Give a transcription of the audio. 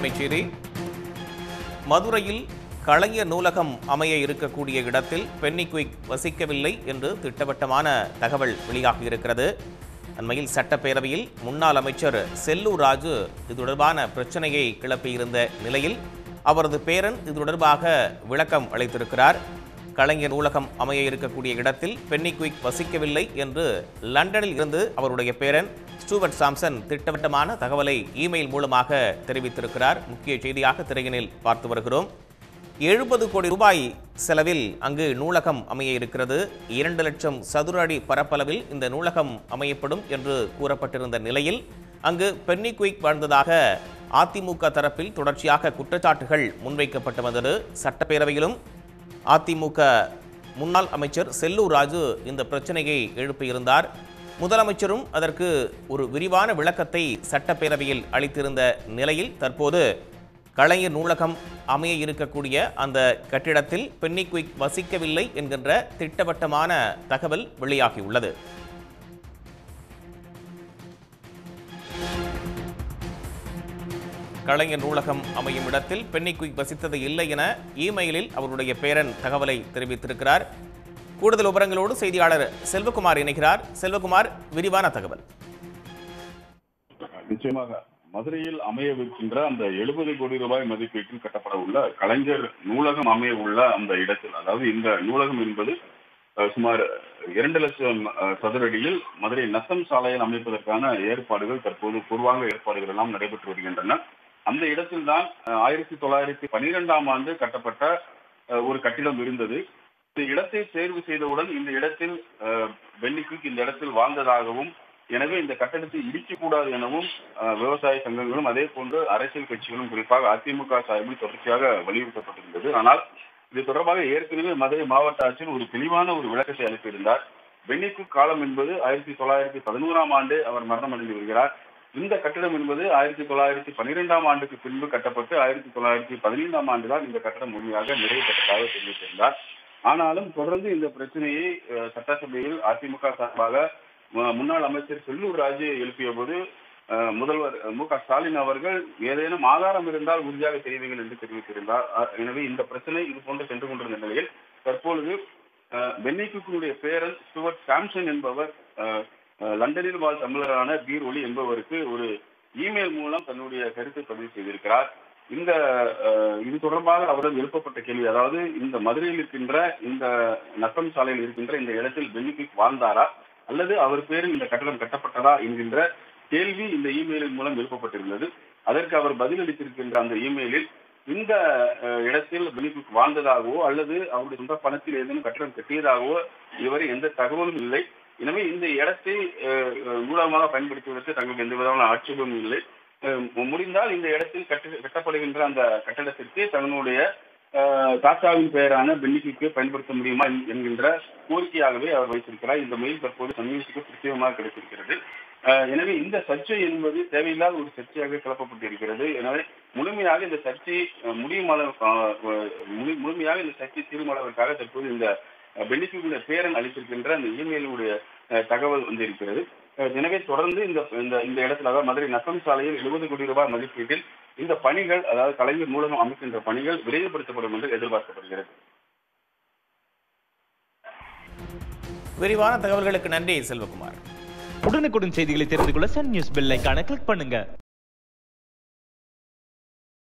அண்மைச் செய்தி மதுரையில் கலைஞர் நூலகம் அமைய இருக்கக்கூடிய இடத்தில் பென்னி குயிக் வசிக்கவில்லை என்று திட்டவட்டமான தகவல் வெளியாகியிருக்கிறது அண்மையில் சட்டப்பேரவையில் முன்னாள் அமைச்சர் செல்லூர் ராஜு இது தொடர்பான பிரச்சனையை கிளப்பியிருந்த நிலையில் அவரது பேரன் இது தொடர்பாக விளக்கம் அளித்திருக்கிறார் கலைஞர் நூலகம் அமைய இருக்கக்கூடிய இடத்தில் பென்னி குயிக் வசிக்கவில்லை என்று லண்டனில் இருந்து அவருடைய பேரன் ஸ்டூவர்ட் சாம்சன் திட்டவட்டமான தகவலை இமெயில் மூலமாக தெரிவித்திருக்கிறார் முக்கிய செய்தியாக திரையினில் பார்த்து வருகிறோம் எழுபது கோடி ரூபாய் செலவில் அங்கு நூலகம் அமைய இருக்கிறது இரண்டு லட்சம் சதுர அடி பரப்பளவில் இந்த நூலகம் அமையப்படும் என்று கூறப்பட்டிருந்த நிலையில் அங்கு பென்னி குயிக் வாழ்ந்ததாக அதிமுக தரப்பில் தொடர்ச்சியாக குற்றச்சாட்டுகள் முன்வைக்கப்பட்டு வந்தது சட்டப்பேரவையிலும் அதிமுக முன்னாள் அமைச்சர் செல்லூர் ராஜு இந்த பிரச்சனையை எழுப்பியிருந்தார் முதலமைச்சரும் அதற்கு ஒரு விரிவான விளக்கத்தை சட்டப்பேரவையில் அளித்திருந்த நிலையில் தற்போது கலைஞர் நூலகம் அமைய இருக்கக்கூடிய அந்த கட்டிடத்தில் பென்னி குயிக் வசிக்கவில்லை என்கின்ற திட்டவட்டமான தகவல் வெளியாகியுள்ளது கலைஞர் நூலகம் அமையும் இடத்தில் பென்னி குயிக் வசித்தது இல்லை என இமெயிலில் அவருடைய பேரன் தகவலை தெரிவித்திருக்கிறார் கூடுதல் விவரங்களோடு செய்தியாளர் செல்வகுமார் இணைகிறார் செல்வகுமார் விரிவான தகவல் நிச்சயமாக மதுரையில் அமையவிருக்கின்ற அந்த எழுபது கோடி ரூபாய் மதிப்பீட்டில் கட்டப்பட உள்ள கலைஞர் நூலகம் அமைய உள்ள அந்த இடத்தில் அதாவது இந்த நூலகம் என்பது அஹ், சுமார் இரண்டு லட்சம் அஹ், சதுர அடியில் மதுரை நத்தம் சாலையில் அமைப்பதற்கான ஏற்பாடுகள் தற்போது பூர்வாங்க ஏற்பாடுகள் எல்லாம் நடைபெற்று வருகின்றன அந்த இடத்தில்தான் அஹ், ஆயிரத்தி தொள்ளாயிரத்தி பனிரெண்டாம் ஆண்டு கட்டப்பட்ட அஹ், ஒரு கட்டிடம் இருந்தது இந்த இடத்தை தேர்வு செய்தவுடன் இந்த இடத்தில் அஹ், பென்னிக்குக் இந்த இடத்தில் வாழ்ந்ததாகவும் எனவே இந்த கட்டடத்தை இடிக்கக்கூடாது எனவும் அஹ், விவசாய சங்கங்களும் அதே போன்று அரசியல் கட்சிகளும் குறிப்பாக அதிமுக சார்பில் தொடர்ச்சியாக வலியுறுத்தப்பட்டிருந்தது ஆனால் இது தொடர்பாக ஏற்கனவே மதுரை மாவட்ட ஆட்சியர் ஒரு தெளிவான ஒரு விளக்கத்தை அளித்திருந்தார் பென்னிக்கு காலம் என்பது ஆயிரத்தி தொள்ளாயிரத்தி பதினோராம் ஆண்டு அவர் மரணம் அடைந்து வருகிறார் இந்த கட்டடம் என்பது ஆயிரத்தி தொள்ளாயிரத்தி பன்னிரெண்டாம் ஆண்டுக்கு பின்பு கட்டப்பட்டு ஆயிரத்தி தொள்ளாயிரத்தி பதினைந்தாம் ஆண்டு தான் இந்த கட்டடம் முழுமையாக நிறைவு பெற்றதாக தெரிவித்திருந்தார் ஆனாலும் தொடர்ந்து இந்த பிரச்சனையை அஹ், சட்டசபையில் அதிமுக சார்பாக மு- முன்னாள் அமைச்சர் செல்லூர் ராஜு எழுப்பிய போது அஹ், முதல்வர் மு க ஸ்டாலின் அவர்கள் ஏதேனும் ஆதாரம் இருந்தால் உறுதியாக தெரிவிங்கள் என்று தெரிவித்திருந்தார் அஹ், எனவே இந்த பிரச்சனை இது போன்று சென்று கொண்டிருந்த நிலையில் தற்பொழுது அஹ், பென்னிக்குடைய பேரன் ஸ்டுவர்ட் சாம்சன் என்பவர் அஹ், அஹ், லண்டனில் வாழ் தமிழரான பீர் ஒலி என்பவருக்கு ஒரு இமெயில் மூலம் தன்னுடைய கருத்தை பதிவு செய்திருக்கிறார் இந்த அஹ், இது தொடர்பாக அவரிடம் எழுப்பப்பட்ட கேள்வி அதாவது இந்த மதுரையில் இருக்கின்ற இந்த நத்தம் சாலையில் இருக்கின்ற இந்த இடத்தில் பென்னிக்விக் வாழ்ந்தாரா அல்லது அவர் பேரில் இந்த கட்டடம் கட்டப்பட்டதா என்கின்ற கேள்வி இந்த இமெயிலின் மூலம் எழுப்பப்பட்டிருந்தது அதற்கு அவர் பதிலளித்திருக்கின்ற அந்த இமெயிலில் இந்த அஹ், இடத்தில் பெனிஃபிக் வாழ்ந்ததாகவோ அல்லது அவருடைய சொந்த பணத்தில் ஏதேனும் கட்டடம் கட்டியதாகவோ இதுவரை எந்த தகவலும் இல்லை எனவே இந்த இடத்தை அஹ், அஹ், நூலகமாக பயன்படுத்துவதற்கு தங்களுக்கு எந்த விதமான ஆட்சேபமும் இல்லை அஹ், முடிந்தால் இந்த இடத்தில் கட்ட கட்டப்படுகின்ற அந்த கட்டடத்திற்கு தன்னுடைய அஹ், தாத்தாவின் பெயரான பென்னிக்கு பயன்படுத்த முடியுமா என்- என்கின்ற கோரிக்கையாகவே அவர் வைத்திருக்கிறார் இந்த மெயில் தற்போது சன்னியூஸுக்கு பிரத்யேகமாக கிடைத்திருக்கிறது அஹ், எனவே இந்த சர்ச்சை என்பது தேவையில்லாத ஒரு சர்ச்சையாக கிளப்பப்பட்டிருக்கிறது எனவே முழுமையாக இந்த சர்ச்சை அஹ், முடியும் அளவு அஹ், முழு- முழுமையாக இந்த சர்ச்சை தீரும் அளவிற்காக தற்போது இந்த பெனிஃபிட்டுடைய பேரன் அளித்திருக்கின்ற அந்த இமெயிலுடைய அஹ், தகவல் வந்திருக்கிறது அஹ், எனவே தொடர்ந்து இந்த இந்த இந்த இடத்துல அதாவது மதுரை நத்தம் சாலையில் எழுபது கோடி ரூபாய் மதிப்பீட்டில் இந்த பணிகள் அதாவது கலைஞர் நூலகம் அமைக்கின்ற பணிகள் விரைவுபடுத்தப்படும் என்று எதிர்பார்க்கப்படுகிறது விரிவான தகவல்களுக்கு நன்றி செல்வகுமார் உடனுக்குடன் செய்திகளை தெரிந்து கொள்ள சன் நியூஸ் பெல் ஐகானை கிளிக் பண்ணுங்க